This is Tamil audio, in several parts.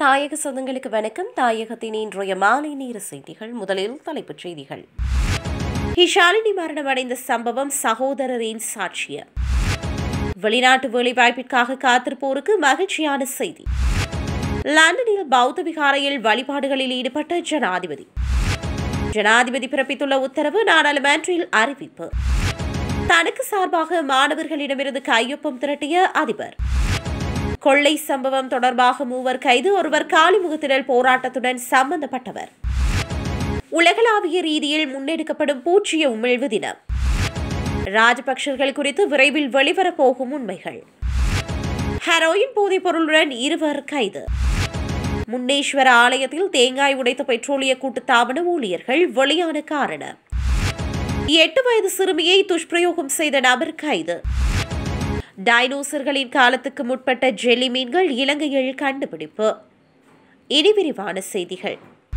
தாயக சொந்தங்களுக்கு வணக்கம் தாயகத்தின் இன்றைய மாலை நேர செய்திகள் முதலில் தலைப்புச் செய்திகள் ஹிஷாலினி மரணமடைந்த சம்பவம் சகோதரரின் சாட்சியம் வெளிநாட்டு வேலைவாய்ப்பிற்காக காத்திருப்போருக்கு மகிழ்ச்சியான செய்தி லண்டனில் பௌத்த விகாரையில் வழிபாடுகளில் ஈடுபட்ட ஜனாதிபதி ஜனாதிபதி பிறப்பித்துள்ள உத்தரவு நாடாளுமன்றில் அறிவிப்பு தனக்கு சார்பாக மாணவர்களிடமிருந்து கையொப்பம் திரட்டிய அதிபர் கொள்ளை சம்பவம் தொடர்பாக மூவர் கைது ஒருவர் காலிமுகத்திடல் போராட்டத்துடன் சம்பந்தப்பட்டவர் உலகளாவிய ரீதியில் முன்னெடுக்கப்படும் பூச்சிய உமிழ்வு தினம் ராஜபக்சர்கள் குறித்து விரைவில் வெளிவரப்போகும் உண்மைகள் ஹெரோயின் போதைப் பொருளுடன் இருவர் கைது முன்னேஸ்வர ஆலயத்தில் தேங்காய் உடைத்த பெட்ரோலிய கூட்டுத்தாபன ஊழியர்கள் வெளியான காரணம் எட்டு வயது சிறுமியை துஷ்பிரயோகம் செய்த நபர் கைது டைனோசர்களின் காலத்துக்கு முற்பட்ட ஜெல்லி மீன்கள் இலங்கையில் கண்டுபிடிப்பு இனி விரிவான செய்திகள்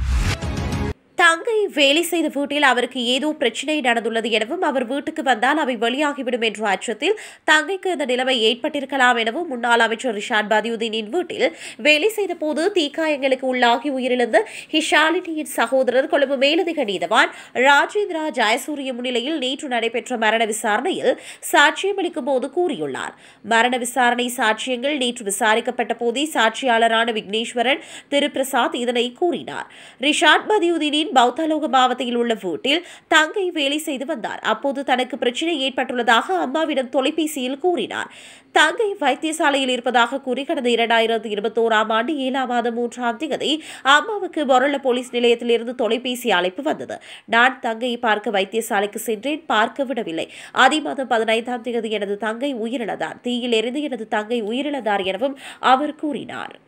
தங்கை வேலை செய்த வீட்டில் அவருக்கு ஏதோ பிரச்சனை நடந்துள்ளது எனவும் அவர் வீட்டுக்கு வந்தால் அவை வெளியாகிவிடும் என்ற அச்சத்தில் தங்கைக்கு இந்த நிலைமை ஏற்பட்டிருக்கலாம் எனவும் முன்னாள் அமைச்சர் ரிஷாட் பதியுதீனின் வீட்டில் வேலை செய்த போது தீக்காயங்களுக்கு உள்ளாகி உயிரிழந்த ஹிஷாலினியின் சகோதரர் கொழும்பு மேலதிக நீதவான் ராஜேந்திரா ஜெயசூரிய முன்னிலையில் நேற்று நடைபெற்ற மரண விசாரணையில் சாட்சியமளிக்கும் போது கூறியுள்ளார் மரண விசாரணை சாட்சியங்கள் நேற்று விசாரிக்கப்பட்ட போதே சாட்சியாளரான விக்னேஸ்வரன் திருபிரசாத் இதனை கூறினார் ரிஷாட் பதியுதீனின் பௌத்தலோக மாவட்டத்தில் உள்ள வீட்டில் தங்கை வேலை செய்து வந்தார் அப்போது தனக்கு பிரச்சனை ஏற்பட்டுள்ளதாக அம்மாவிடம் தொலைபேசியில் கூறினார் தங்கை வைத்தியசாலையில் இருப்பதாக கூறி கடந்த இரண்டாயிரத்தி இருபத்தோராம் ஆண்டு ஏழாம் மாதம் மூன்றாம் தேதி அம்மாவுக்கு பொருள போலீஸ் நிலையத்திலிருந்து தொலைபேசி அழைப்பு வந்தது நான் தங்கையை பார்க்க வைத்தியசாலைக்கு சென்றேன் பார்க்க விடவில்லை அதே மாதம் பதினைந்தாம் தேதி எனது தங்கை உயிரிழந்தார் தீயில் எரிந்து எனது தங்கை உயிரிழந்தார் எனவும் அவர் கூறினார்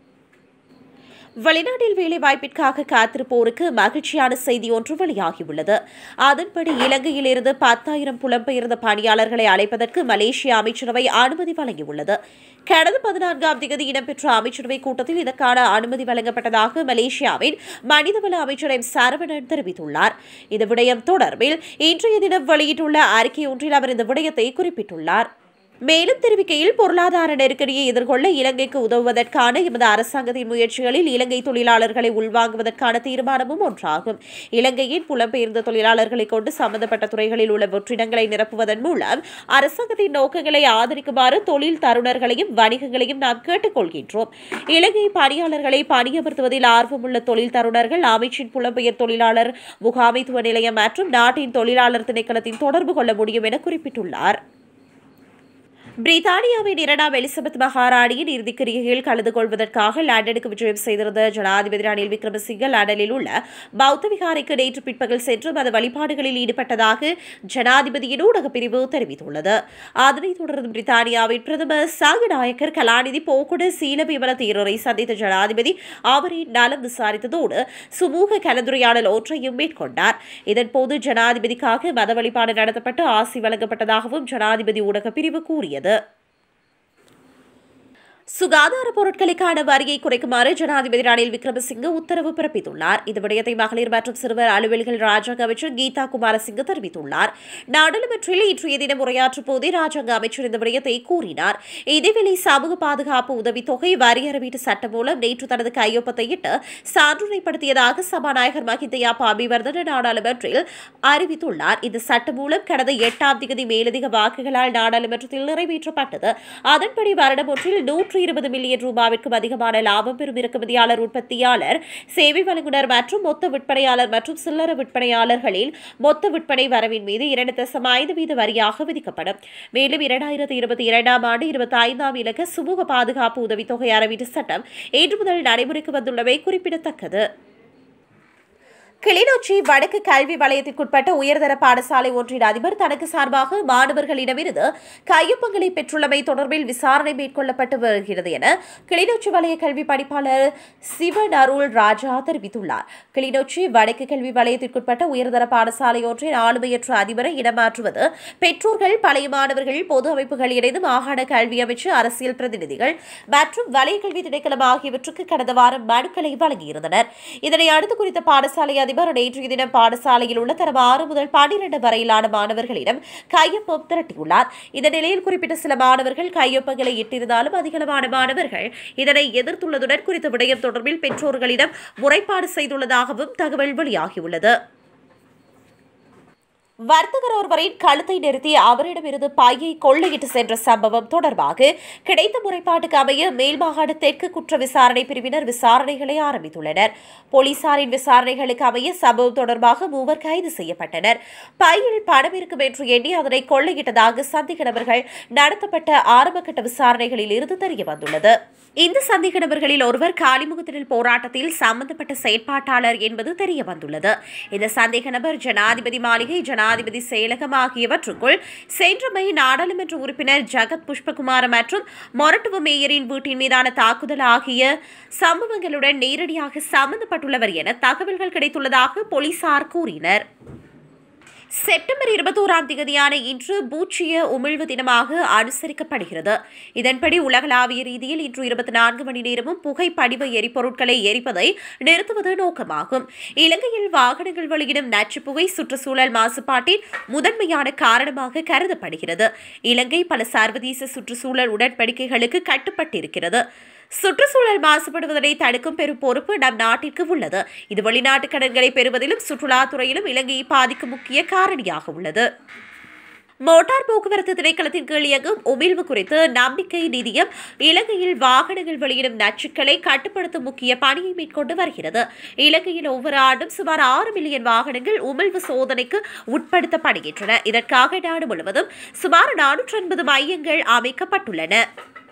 வெளிநாட்டில் வேலைவாய்ப்பிற்காக காத்திருப்போருக்கு மகிழ்ச்சியான செய்தி ஒன்று வெளியாகியுள்ளது அதன்படி இலங்கையிலிருந்து பத்தாயிரம் புலம்பெயர்ந்த பணியாளர்களை அழைப்பதற்கு மலேசிய அமைச்சரவை அனுமதி வழங்கியுள்ளது கடந்த பதினான்காம் தேதி இடம்பெற்ற அமைச்சரவை கூட்டத்தில் இதற்கான அனுமதி வழங்கப்பட்டதாக மலேசியாவின் மனிதவள அமைச்சர் எம் சரவணன் தெரிவித்துள்ளார் இந்த விடயம் தொடர்பில் இன்றைய தினம் வெளியிட்டுள்ள அறிக்கை ஒன்றில் அவர் இந்த விடயத்தை குறிப்பிட்டுள்ளார் மேலும் தெரிவிக்கையில் பொருளாதார நெருக்கடியை எதிர்கொள்ள இலங்கைக்கு உதவுவதற்கான எமது அரசாங்கத்தின் முயற்சிகளில் இலங்கை தொழிலாளர்களை உள்வாங்குவதற்கான தீர்மானமும் ஒன்றாகும் இலங்கையின் புலம்பெயர்ந்த தொழிலாளர்களை கொண்டு சம்பந்தப்பட்ட துறைகளில் உள்ள வெற்றிடங்களை நிரப்புவதன் மூலம் அரசாங்கத்தின் நோக்கங்களை ஆதரிக்குமாறு தொழில் தருணர்களையும் வணிகங்களையும் நாம் கேட்டுக்கொள்கின்றோம் இலங்கை பணியாளர்களை பணியமர்த்துவதில் ஆர்வமுள்ள தொழில் தருணர்கள் அமைச்சின் புலம்பெயர் தொழிலாளர் முகாமைத்துவ நிலையம் மற்றும் நாட்டின் தொழிலாளர் திணைக்களத்தின் தொடர்பு கொள்ள முடியும் என குறிப்பிட்டுள்ளார் பிரித்தானியாவின் இரண்டாம் எலிசபெத் மகாராணியின் இறுதிக்கிரியையில் கலந்து கொள்வதற்காக லண்டனுக்கு விஜயம் செய்திருந்த ஜனாதிபதி ரணில் விக்ரமசிங்க லண்டனில் உள்ள பௌத்த விகாரைக்கு நேற்று பிற்பகல் சென்று மத வழிபாடுகளில் ஈடுபட்டதாக ஜனாதிபதியின் ஊடகப் பிரிவு தெரிவித்துள்ளது அதனைத் தொடர்ந்து பிரித்தானியாவின் பிரதமர் சாகநாயக்கர் கலாநிதி போக்குட சீலபீமல தீரரை சந்தித்த ஜனாதிபதி அவரின் நலம் விசாரித்ததோடு சுமூக கலந்துரையாடல் ஒன்றையும் மேற்கொண்டார் இதன்போது ஜனாதிபதிக்காக மத வழிபாடு நடத்தப்பட்டு ஆசி வழங்கப்பட்டதாகவும் ஜனாதிபதி ஊடகப் பிரிவு கூறியது சுகாதார பொருட்களுக்கான வரியை குறைக்குமாறு ஜனாதிபதி ரணில் விக்ரமசிங்க உத்தரவு பிறப்பித்துள்ளார் இந்த விடயத்தை மகளிர் மற்றும் சிறுவர் அலுவல்கள் ராஜாங்க அமைச்சர் கீதா குமாரசிங்க தெரிவித்துள்ளார் நாடாளுமன்றில் இன்றைய தினம் உரையாற்றும் போதே ராஜாங்க அமைச்சர் இந்த விடயத்தை கூறினார் இதேவேளை சமூக பாதுகாப்பு உதவித்தொகை வரி அறிவீட்டு சட்டம் மூலம் நேற்று தனது கையொப்பத்தை இட்டு சான்றினைப்படுத்தியதாக சபாநாயகர் மஹிந்தயா பாபிவர்தன நாடாளுமன்றில் அறிவித்துள்ளார் இந்த சட்டம் மூலம் கடந்த எட்டாம் தேதி மேலதிக வாக்குகளால் நாடாளுமன்றத்தில் நிறைவேற்றப்பட்டது அதன்படி வருடம் ஒன்றில் நூற்று இருபது மில்லியன் ரூபாவிற்கும் அதிகமான லாபம் பெறும் இறக்குமதியாளர் உற்பத்தியாளர் சேவை வழங்குனர் மற்றும் மொத்த விற்பனையாளர் மற்றும் சில்லறை விற்பனையாளர்களில் மொத்த விற்பனை வரவின் மீது இரண்டு தசம் ஐந்து வீத வரியாக விதிக்கப்படும் மேலும் இரண்டாயிரத்தி இருபத்தி இரண்டாம் ஆண்டு இருபத்தி ஐந்தாம் இலக்க சுமூக பாதுகாப்பு உதவித்தொகை அறவீட்டு சட்டம் இன்று முதல் நடைமுறைக்கு வந்துள்ளமை குறிப்பிடத்தக்கது கிளிநொச்சி வடக்கு கல்வி வலயத்திற்குட்பட்ட உயர்தர பாடசாலை ஒன்றின் அதிபர் தனக்கு சார்பாக மாணவர்களிடமிருந்து கையொப்பங்களை பெற்றுள்ளமை தொடர்பில் விசாரணை மேற்கொள்ளப்பட்டு வருகிறது என கிளிநொச்சி வலய கல்வி பணிப்பாளர் சிவன் அருள் ராஜா தெரிவித்துள்ளார் கிளிநொச்சி வடக்கு கல்வி வலயத்திற்குட்பட்ட உயர்தர பாடசாலை ஒன்றின் ஆளுமையற்ற அதிபரை இடமாற்றுவது பெற்றோர்கள் பழைய மாணவர்கள் பொது அமைப்புகள் இணைந்து மாகாண கல்வி அமைச்சு அரசியல் பிரதிநிதிகள் மற்றும் வலய கல்வி திணைக்களம் ஆகியவற்றுக்கு கடந்த வாரம் மனுக்களை வழங்கியிருந்தனர் இதனை அடுத்து குறித்த பாடசாலை அதிபர் அதிபர் நேற்றைய தினம் பாடசாலையில் உள்ள தரம் ஆறு முதல் பன்னிரண்டு வரையிலான மாணவர்களிடம் கையொப்பம் திரட்டியுள்ளார் இந்த நிலையில் குறிப்பிட்ட சில மாணவர்கள் கையொப்பங்களை இட்டிருந்தாலும் அதிகளவான மாணவர்கள் இதனை எதிர்த்துள்ளதுடன் குறித்த விடயம் தொடர்பில் பெற்றோர்களிடம் முறைப்பாடு செய்துள்ளதாகவும் தகவல் வெளியாகியுள்ளது வர்த்தகர் ஒருவரின் கழுத்தை நிறுத்தி அவரிடமிருந்து பையை கொள்ளையிட்டு சென்ற சம்பவம் தொடர்பாக கிடைத்த முறைப்பாட்டுக்கு அமைய மேல்மாகாண தெற்கு குற்ற விசாரணை பிரிவினர் விசாரணைகளை ஆரம்பித்துள்ளனர் போலீசாரின் விசாரணைகளுக்கு அமைய சம்பவம் தொடர்பாக மூவர் கைது செய்யப்பட்டனர் பையில் பணம் இருக்கும் என்று எண்ணி அதனை கொள்ளையிட்டதாக சந்தேக நபர்கள் நடத்தப்பட்ட ஆரம்பகட்ட விசாரணைகளில் இருந்து தெரிய வந்துள்ளது இந்த சந்தேக நபர்களில் ஒருவர் காலிமுகத்திடல் போராட்டத்தில் சம்பந்தப்பட்ட செயற்பாட்டாளர் என்பது தெரிய வந்துள்ளது இந்த சந்தேக நபர் ஜனாதிபதி மாளிகை ஜனாதிபதி செயலகம் ஆகியவற்றுக்குள் சென்றமை நாடாளுமன்ற உறுப்பினர் ஜகத் புஷ்பகுமார் மற்றும் மொரட்டுவ மேயரின் வீட்டின் மீதான தாக்குதல் ஆகிய சம்பவங்களுடன் நேரடியாக சம்பந்தப்பட்டுள்ளவர் என தகவல்கள் கிடைத்துள்ளதாக போலீசார் கூறினர் செப்டம்பர் இருபத்தோராம் தேதியான இன்று பூச்சிய உமிழ்வு தினமாக அனுசரிக்கப்படுகிறது இதன்படி உலகளாவிய ரீதியில் இன்று இருபத்தி நான்கு மணி நேரமும் புகை படிவ எரிபொருட்களை எரிப்பதை நிறுத்துவது நோக்கமாகும் இலங்கையில் வாகனங்கள் வெளியிடும் நச்சுப் புகை சுற்றுச்சூழல் மாசுபாட்டின் முதன்மையான காரணமாக கருதப்படுகிறது இலங்கை பல சர்வதேச சுற்றுச்சூழல் உடன்படிக்கைகளுக்கு கட்டுப்பட்டிருக்கிறது சுற்றுச்சூழல் மாசுபடுவதனை தடுக்கும் பெரும் பொறுப்பு நம் நாட்டிற்கு உள்ளது இது வெளிநாட்டு கடன்களை பெறுவதிலும் சுற்றுலாத்துறையிலும் இலங்கையை பாதிக்கும் முக்கிய காரணியாக உள்ளது மோட்டார் போக்குவரத்து திணைக்களத்தின் கீழ் இயங்கும் உமிழ்வு குறித்து நம்பிக்கை நிதியம் இலங்கையில் வாகனங்கள் வெளியிடும் நச்சுக்களை கட்டுப்படுத்தும் முக்கிய பணியை மேற்கொண்டு வருகிறது இலங்கையில் ஒவ்வொரு ஆண்டும் சுமார் ஆறு மில்லியன் வாகனங்கள் உமிழ்வு சோதனைக்கு உட்படுத்தப்படுகின்றன இதற்காக நாடு முழுவதும் சுமார் நானூற்றி ஐம்பது மையங்கள் அமைக்கப்பட்டுள்ளன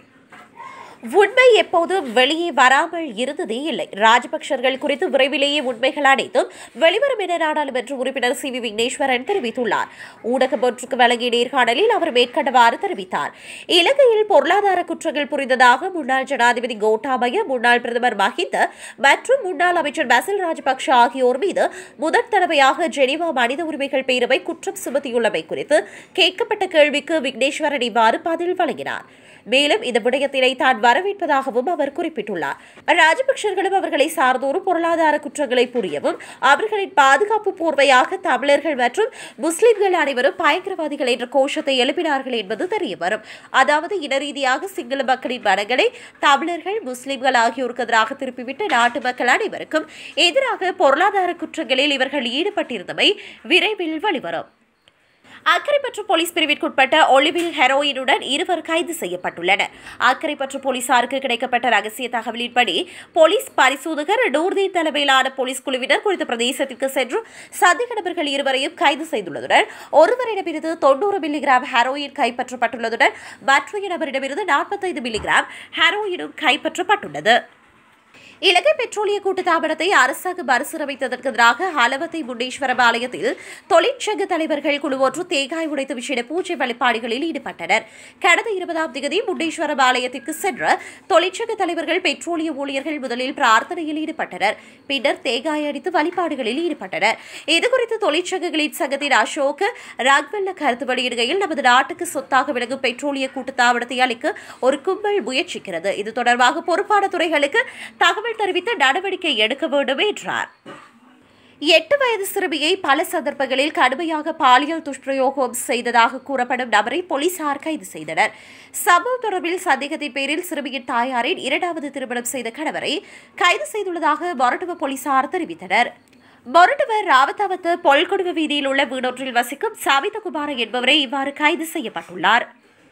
உண்மை எப்போதும் வெளியே வராமல் இருந்ததே இல்லை ராஜபக்சர்கள் குறித்து விரைவிலேயே உண்மைகள் அனைத்தும் வெளிவரும் என நாடாளுமன்ற உறுப்பினர் சி வி விக்னேஸ்வரன் தெரிவித்துள்ளார் ஊடகம் ஒன்றுக்கு வழங்கிய நேர்காணலில் அவர் மேற்கண்டவாறு தெரிவித்தார் இலங்கையில் பொருளாதார குற்றங்கள் புரிந்ததாக முன்னாள் ஜனாதிபதி கோட்டாபய முன்னாள் பிரதமர் மஹிந்த மற்றும் முன்னாள் அமைச்சர் பசில் ராஜபக்ஷ ஆகியோர் மீது முதற் தடவையாக ஜெனீவா மனித உரிமைகள் பேரவை குற்றம் சுமத்தியுள்ளமை குறித்து கேட்கப்பட்ட கேள்விக்கு விக்னேஸ்வரன் இவ்வாறு பதில் வழங்கினார் மேலும் இந்த விடயத்தினை தான் வரவேற்பதாகவும் அவர் குறிப்பிட்டுள்ளார் ராஜபக்சர்களும் அவர்களை சார்ந்தோரும் பொருளாதார குற்றங்களை புரியவும் அவர்களின் பாதுகாப்பு போர்வையாக தமிழர்கள் மற்றும் முஸ்லிம்கள் அனைவரும் பயங்கரவாதிகள் என்ற கோஷத்தை எழுப்பினார்கள் என்பது தெரியவரும் அதாவது இன ரீதியாக சிங்கள மக்களின் மனங்களை தமிழர்கள் முஸ்லிம்கள் ஆகியோருக்கு எதிராக திருப்பிவிட்டு நாட்டு மக்கள் அனைவருக்கும் எதிராக பொருளாதார குற்றங்களில் இவர்கள் ஈடுபட்டிருந்தமை விரைவில் வெளிவரும் அக்கரைப்பற்று போலீஸ் பிரிவிற்குட்பட்ட ஒளிவில் ஹெரோயினுடன் இருவர் கைது செய்யப்பட்டுள்ளனர் அக்கரைப்பற்று போலீசாருக்கு கிடைக்கப்பட்ட ரகசிய தகவலின்படி போலீஸ் பரிசோதகர் டூர்தீன் தலைமையிலான போலீஸ் குழுவினர் குறித்த பிரதேசத்திற்கு சென்று சந்தேக நபர்கள் இருவரையும் கைது செய்துள்ளதுடன் ஒருவரிடமிருந்து தொண்ணூறு மில்லிகிராம் ஹெரோயின் கைப்பற்றப்பட்டுள்ளதுடன் மற்றொரு நபரிடமிருந்து நாற்பத்தைந்து மில்லிகிராம் ஹெரோயினும் கைப்பற்றப்பட்டுள்ளது இலங்கை பெட்ரோலிய கூட்டுத்தாபனத்தை அரசாங்கம் மறுசீரமைத்ததற்கு எதிராக ஹலவத்தை முண்டேஸ்வரம் ஆலயத்தில் தொழிற்சங்க தலைவர்கள் குழு ஒன்று தேங்காய் உடைத்து விசேட பூஜை வழிபாடுகளில் ஈடுபட்டனர் கடந்த இருபதாம் தேதி முண்டேஸ்வரம் ஆலயத்திற்கு சென்ற தொழிற்சங்க தலைவர்கள் பெட்ரோலிய ஊழியர்கள் முதலில் பிரார்த்தனையில் ஈடுபட்டனர் பின்னர் தேங்காய் அடித்து வழிபாடுகளில் ஈடுபட்டனர் இதுகுறித்து தொழிற்சங்கங்களின் சங்கத்தின் அசோக் ராக்வெல்ல கருத்து வெளியிடுகையில் நமது நாட்டுக்கு சொத்தாக விளங்கும் பெட்ரோலிய கூட்டுத்தாபனத்தை அளிக்க ஒரு கும்பல் முயற்சிக்கிறது இது தொடர்பாக பொறுப்பான துறைகளுக்கு தகவல் தெரிவித்து நடவடிக்கை எடுக்க வேண்டும் என்றார் எட்டு வயது சிறுமியை பல சந்தர்ப்பங்களில் கடுமையாக பாலியல் துஷ்பிரயோகம் செய்ததாக கூறப்படும் நபரை போலீசார் கைது செய்தனர் சம்பவம் தொடர்பில் சந்தேகத்தின் பேரில் சிறுமியின் தாயாரின் இரண்டாவது திருமணம் செய்த கணவரை கைது செய்துள்ளதாக மொரட்டுவ போலீசார் தெரிவித்தனர் மொரட்டுவர் ராவத்தாவத்து பொல்கொடுவ வீதியில் உள்ள வீடொன்றில் வசிக்கும் சவிதகுமார என்பவரை இவ்வாறு கைது செய்யப்பட்டுள்ளார்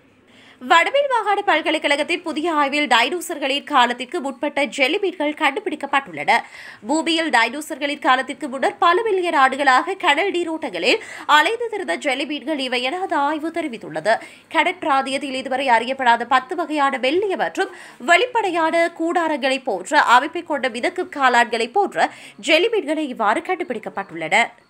வடமேல் மாகாண பல்கலைக்கழகத்தின் புதிய ஆய்வில் டைனோசர்களின் காலத்திற்கு முற்பட்ட ஜெல்லிமீன்கள் கண்டுபிடிக்கப்பட்டுள்ளன பூமியில் டைனோசர்களின் காலத்திற்கு முன்னர் பல மில்லியன் ஆண்டுகளாக கடல் நீரோட்டங்களில் அலைந்து திறந்த ஜெல்லிமீன்கள் இவை என அந்த ஆய்வு தெரிவித்துள்ளது கடற்பிராந்தியத்தில் இதுவரை அறியப்படாத பத்து வகையான மெல்லிய மற்றும் வெளிப்படையான கூடாரங்களைப் போன்ற அமைப்பை கொண்ட மிதக்கும் காளான்களைப் போன்ற ஜெல்லிமீன்களை இவ்வாறு கண்டுபிடிக்கப்பட்டுள்ளன